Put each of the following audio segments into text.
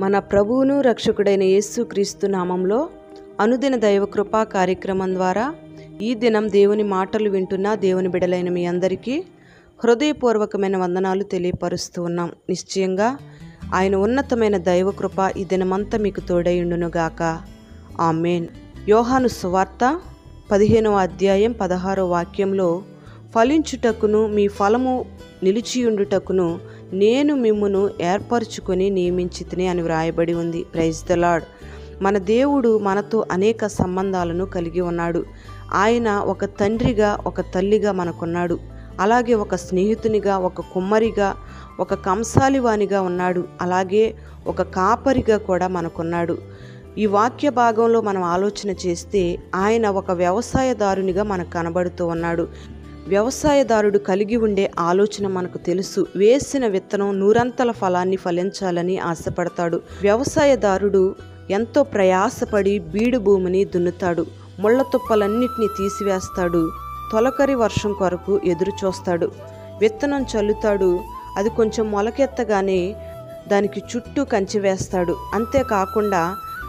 మన ప్రభువును రక్షకుడైన యేసుక్రీస్తు నామంలో అనుదిన దైవ కృపా కార్యక్రమం ద్వారా ఈ దినం దేవుని మాటలు వింటున్న దేవుని బిడలైన మీ అందరికీ హృదయపూర్వకమైన వందనాలు తెలియపరుస్తూ ఉన్నాం నిశ్చయంగా ఆయన ఉన్నతమైన దైవ కృప ఈ దినమంతా మీకు తోడైండునుగాక ఆమెన్ యోహాను సువార్త పదిహేనవ అధ్యాయం పదహారో వాక్యంలో ఫలించుటకును మీ ఫలము నిలిచియుండుటకును నేను మిమ్మును ఏర్పరచుకొని నియమించితిని అని వ్రాయబడి ఉంది ప్రైజ్ ద లాడ్ మన దేవుడు మనతో అనేక సంబంధాలను కలిగి ఉన్నాడు ఆయన ఒక తండ్రిగా ఒక తల్లిగా మనకున్నాడు అలాగే ఒక స్నేహితునిగా ఒక కుమ్మరిగా ఒక కంసాలివానిగా ఉన్నాడు అలాగే ఒక కాపరిగా కూడా మనకున్నాడు ఈ వాక్య భాగంలో మనం ఆలోచన చేస్తే ఆయన ఒక వ్యవసాయదారునిగా మనకు కనబడుతూ ఉన్నాడు వ్యవసాయదారుడు కలిగి ఉండే ఆలోచన మనకు తెలుసు వేసిన విత్తనం నూరంతల ఫలాన్ని ఫలించాలని ఆశపడతాడు వ్యవసాయదారుడు ఎంతో ప్రయాసపడి బీడు భూమిని దున్నుతాడు ముళ్ళ తుప్పలన్నిటినీ తీసివేస్తాడు తొలకరి వర్షం కొరకు ఎదురు చూస్తాడు విత్తనం చల్లుతాడు అది కొంచెం మొలకెత్తగానే దానికి చుట్టూ కంచి వేస్తాడు అంతేకాకుండా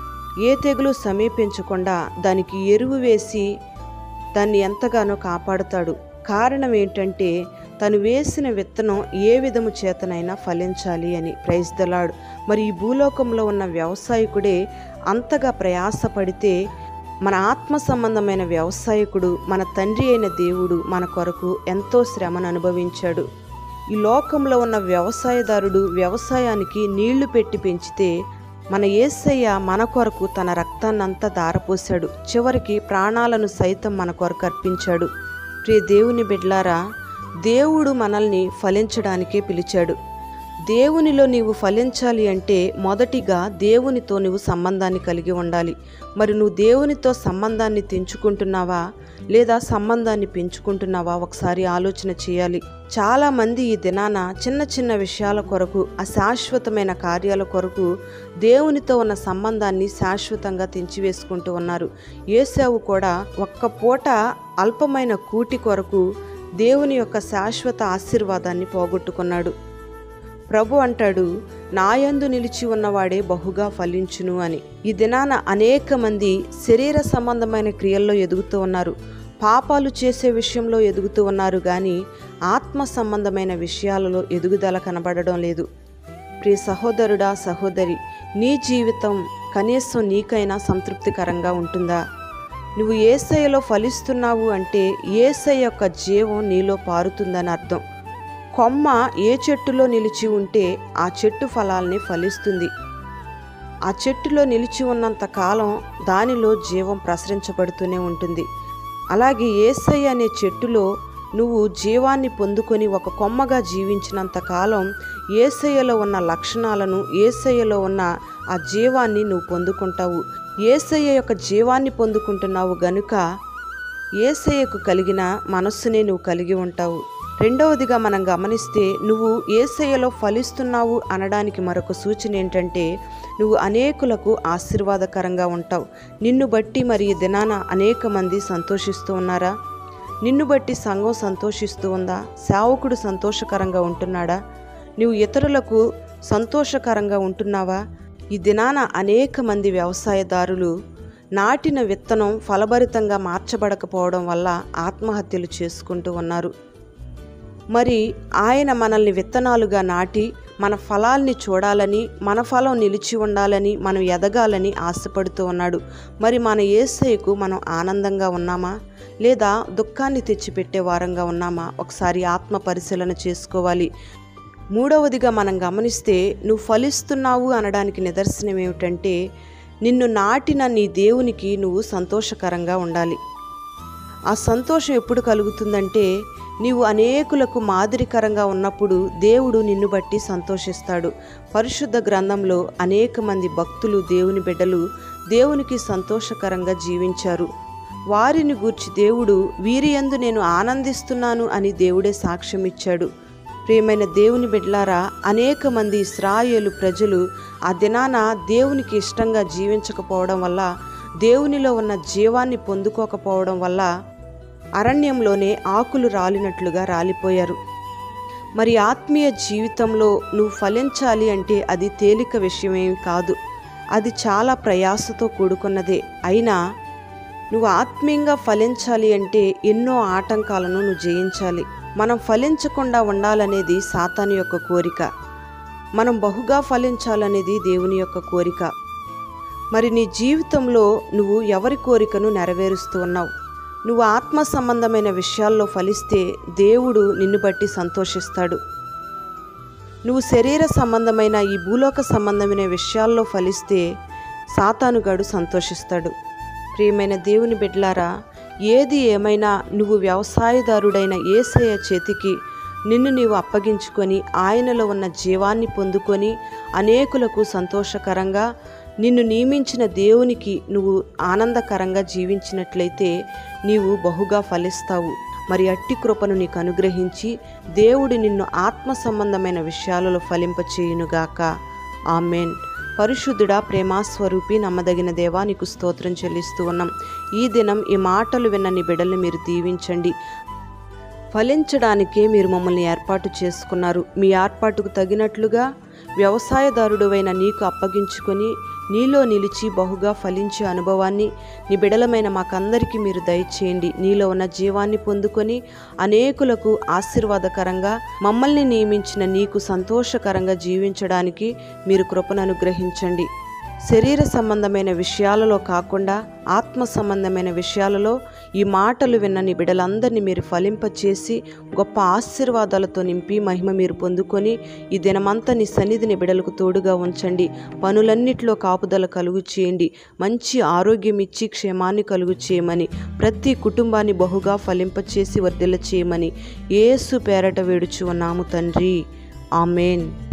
ఏ తెగులు సమీపించకుండా దానికి ఎరువు వేసి దాన్ని ఎంతగానో కాపాడుతాడు కారణం ఏంటంటే తను వేసిన విత్తనం ఏ విధము చేతనైనా ఫలించాలి అని ప్రైజ్ దలాడు మరి ఈ భూలోకంలో ఉన్న వ్యవసాయకుడే అంతగా ప్రయాసపడితే మన ఆత్మ సంబంధమైన వ్యవసాయకుడు మన తండ్రి అయిన దేవుడు మన కొరకు ఎంతో శ్రమను అనుభవించాడు ఈ లోకంలో ఉన్న వ్యవసాయదారుడు వ్యవసాయానికి నీళ్లు పెట్టి పెంచితే మన ఏసయ్య మన కొరకు తన రక్తాన్నంతా దారపోశాడు చివరికి ప్రాణాలను సైతం మన కొరకు అర్పించాడు ప్రియ దేవుని బిడ్లారా దేవుడు మనల్ని ఫలించడానికే పిలిచాడు దేవునిలో నీవు ఫలించాలి అంటే మొదటిగా దేవునితో నువ్వు సంబంధాన్ని కలిగి ఉండాలి మరి నువ్వు దేవునితో సంబంధాన్ని తెంచుకుంటున్నావా లేదా సంబంధాన్ని పెంచుకుంటున్నావా ఒకసారి ఆలోచన చేయాలి చాలామంది ఈ దినాన చిన్న చిన్న విషయాల కొరకు అశాశ్వతమైన కార్యాల కొరకు దేవునితో ఉన్న సంబంధాన్ని శాశ్వతంగా తెంచివేసుకుంటూ ఉన్నారు ఏసావు కూడా ఒక్క పూట అల్పమైన కూటి కొరకు దేవుని యొక్క శాశ్వత ఆశీర్వాదాన్ని పోగొట్టుకున్నాడు ప్రభు అంటాడు నాయందు నిలిచి ఉన్నవాడే బహుగా ఫలించును అని ఈ దినాన అనేక మంది శరీర సంబంధమైన క్రియల్లో ఎదుగుతూ ఉన్నారు పాపాలు చేసే విషయంలో ఎదుగుతూ ఉన్నారు కానీ ఆత్మ సంబంధమైన విషయాలలో ఎదుగుదల కనబడడం లేదు ప్రియ సహోదరుడా సహోదరి నీ జీవితం కనీసం నీకైనా సంతృప్తికరంగా ఉంటుందా నువ్వు ఏసయ్యలో ఫలిస్తున్నావు అంటే ఏసయ్య యొక్క జీవం నీలో పారుతుందని అర్థం కొమ్మ ఏ చెట్టులో నిలిచి ఉంటే ఆ చెట్టు ఫలాల్ని ఫలిస్తుంది ఆ చెట్టులో నిలిచి ఉన్నంత కాలం దానిలో జీవం ప్రసరించబడుతూనే ఉంటుంది అలాగే ఏసయ్య అనే చెట్టులో నువ్వు జీవాన్ని పొందుకొని ఒక కొమ్మగా జీవించినంత కాలం ఏసయ్యలో ఉన్న లక్షణాలను ఏసయ్యలో ఉన్న ఆ జీవాన్ని నువ్వు పొందుకుంటావు ఏసయ్య యొక్క జీవాన్ని పొందుకుంటున్నావు గనుక ఏసయ్యకు కలిగిన మనస్సునే నువ్వు కలిగి ఉంటావు రెండవదిగా మనం గమనిస్తే నువ్వు ఏసయ్యలో ఫలిస్తున్నావు అనడానికి మరొక సూచన ఏంటంటే నువ్వు అనేకులకు ఆశీర్వాదకరంగా ఉంటావు నిన్ను బట్టి మరి ఈ దినాన అనేక మంది సంతోషిస్తూ ఉన్నారా నిన్ను బట్టి సంఘం సంతోషిస్తూ ఉందా సేవకుడు సంతోషకరంగా ఉంటున్నాడా నువ్వు ఇతరులకు సంతోషకరంగా ఉంటున్నావా ఈ దినాన అనేక మంది వ్యవసాయదారులు నాటిన విత్తనం ఫలభరితంగా మార్చబడకపోవడం వల్ల ఆత్మహత్యలు చేసుకుంటూ ఉన్నారు మరి ఆయన మనల్ని విత్తనాలుగా నాటి మన ఫలాల్ని చూడాలని మన ఫలం నిలిచి ఉండాలని మనం ఎదగాలని ఆశపడుతూ ఉన్నాడు మరి మన ఏసయ్యకు మనం ఆనందంగా ఉన్నామా లేదా దుఃఖాన్ని తెచ్చిపెట్టే వారంగా ఉన్నామా ఒకసారి ఆత్మ పరిశీలన చేసుకోవాలి మూడవదిగా మనం గమనిస్తే నువ్వు ఫలిస్తున్నావు అనడానికి నిదర్శనం ఏమిటంటే నిన్ను నాటిన నీ దేవునికి నువ్వు సంతోషకరంగా ఉండాలి ఆ సంతోషం ఎప్పుడు కలుగుతుందంటే నీవు అనేకులకు మాదిరికరంగా ఉన్నప్పుడు దేవుడు నిన్ను బట్టి సంతోషిస్తాడు పరిశుద్ధ గ్రంథంలో అనేక మంది భక్తులు దేవుని బిడ్డలు దేవునికి సంతోషకరంగా జీవించారు వారిని గూర్చి దేవుడు వీరి యందు నేను ఆనందిస్తున్నాను అని దేవుడే సాక్ష్యం ఇచ్చాడు ప్రియమైన దేవుని బిడ్లారా అనేక మంది ఇస్రాయేలు ప్రజలు ఆ దినాన దేవునికి ఇష్టంగా జీవించకపోవడం వల్ల దేవునిలో ఉన్న జీవాన్ని పొందుకోకపోవడం వల్ల అరణ్యంలోనే ఆకులు రాలినట్లుగా రాలిపోయారు మరి ఆత్మీయ జీవితంలో నువ్వు ఫలించాలి అంటే అది తేలిక విషయమేమి కాదు అది చాలా ప్రయాసతో కూడుకున్నదే అయినా నువ్వు ఆత్మీయంగా ఫలించాలి అంటే ఎన్నో ఆటంకాలను నువ్వు జయించాలి మనం ఫలించకుండా ఉండాలనేది సాతాను యొక్క కోరిక మనం బహుగా ఫలించాలనేది దేవుని యొక్క కోరిక మరి నీ జీవితంలో నువ్వు ఎవరి కోరికను నెరవేరుస్తూ ఉన్నావు నువ్వు ఆత్మ సంబంధమైన విషయాల్లో ఫలిస్తే దేవుడు నిన్ను బట్టి సంతోషిస్తాడు నువ్వు శరీర సంబంధమైన ఈ భూలోక సంబంధమైన విషయాల్లో ఫలిస్తే సాతానుగాడు సంతోషిస్తాడు ప్రియమైన దేవుని బిడ్లారా ఏది ఏమైనా నువ్వు వ్యవసాయదారుడైన ఏసయ్య చేతికి నిన్ను నీవు అప్పగించుకొని ఆయనలో ఉన్న జీవాన్ని పొందుకొని అనేకులకు సంతోషకరంగా నిన్ను నియమించిన దేవునికి నువ్వు ఆనందకరంగా జీవించినట్లయితే నీవు బహుగా ఫలిస్తావు మరి అట్టి కృపను నీకు అనుగ్రహించి దేవుడు నిన్ను ఆత్మ సంబంధమైన విషయాలలో ఫలింపచేయునుగాక ఆమెన్ పరిశుద్ధుడా ప్రేమాస్వరూపి నమ్మదగిన దేవా నీకు స్తోత్రం చెల్లిస్తూ ఉన్నాం ఈ దినం ఈ మాటలు విన్న నీ బిడ్డల్ని మీరు దీవించండి ఫలించడానికే మీరు మమ్మల్ని ఏర్పాటు చేసుకున్నారు మీ ఏర్పాటుకు తగినట్లుగా వ్యవసాయదారుడువైన నీకు అప్పగించుకొని నీలో నిలిచి బహుగా ఫలించే అనుభవాన్ని నీ బిడలమైన మాకందరికీ మీరు దయచేయండి నీలో ఉన్న జీవాన్ని పొందుకొని అనేకులకు ఆశీర్వాదకరంగా మమ్మల్ని నియమించిన నీకు సంతోషకరంగా జీవించడానికి మీరు కృపను అనుగ్రహించండి శరీర సంబంధమైన విషయాలలో కాకుండా ఆత్మ సంబంధమైన విషయాలలో ఈ మాటలు విన్న నీ బిడ్డలందరినీ మీరు ఫలింపచేసి గొప్ప ఆశీర్వాదాలతో నింపి మహిమ మీరు పొందుకొని ఈ దినమంతా నీ సన్నిధిని బిడలకు తోడుగా ఉంచండి పనులన్నిటిలో కాపుదల కలుగు చేయండి మంచి ఆరోగ్యం ఇచ్చి క్షేమాన్ని కలుగు చేయమని ప్రతి కుటుంబాన్ని బహుగా ఫలింపచేసి వర్ధిల్ల చేయమని ఏసు పేరట వేడుచు ఉన్నాము తండ్రి ఆమెన్